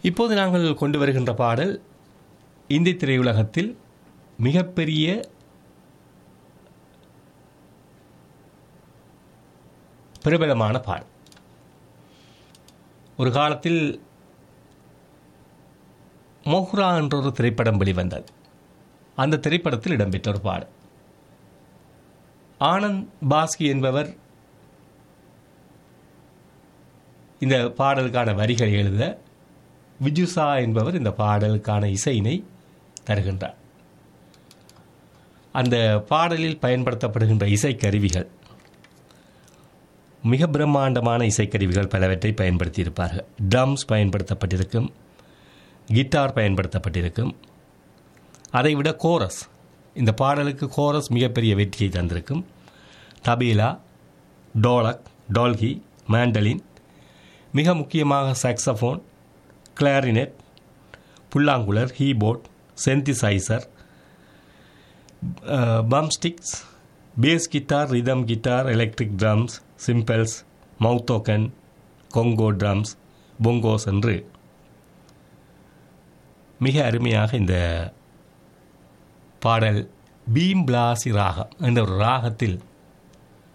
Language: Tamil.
இப்போது நாங்கள் கொண்டு வருகின்ற பாடல் இந்தி திரையுலகத்தில் மிகப்பெரிய பிரபலமான பாடல் ஒரு காலத்தில் மோஹ்ரா என்ற ஒரு திரைப்படம் வெளிவந்தது அந்த திரைப்படத்தில் இடம்பெற்ற ஒரு பாடல் ஆனந்த் பாஸ்கி என்பவர் இந்த பாடலுக்கான வரிகளை எழுத விஜுசா என்பவர் இந்த பாடலுக்கான இசையினை தருகின்றார் அந்த பாடலில் பயன்படுத்தப்படுகின்ற இசைக்கருவிகள் மிக பிரம்மாண்டமான இசைக்கருவிகள் பலவற்றை பயன்படுத்தியிருப்பார்கள் ட்ரம்ஸ் பயன்படுத்தப்பட்டிருக்கும் கிட்டார் பயன்படுத்தப்பட்டிருக்கும் அதைவிட கோரஸ் இந்த பாடலுக்கு கோரஸ் மிகப்பெரிய வெற்றியை தந்திருக்கும் தபீலா டோலக் டோல்கி மேண்டலின் மிக முக்கியமாக சாக்ஸஃபோன் கிளாரினெட் புல்லாங்குழல் கீபோர்ட் சென்திசைசர் பம்ஸ்டிக்ஸ் bass guitar rhythm guitar electric drums cymbals mouth organ conga drums bongos என்று மிக அருமையாக இந்த பாடல் பீம் பிளாசி ராகம் என்ற ஒரு ராகத்தில்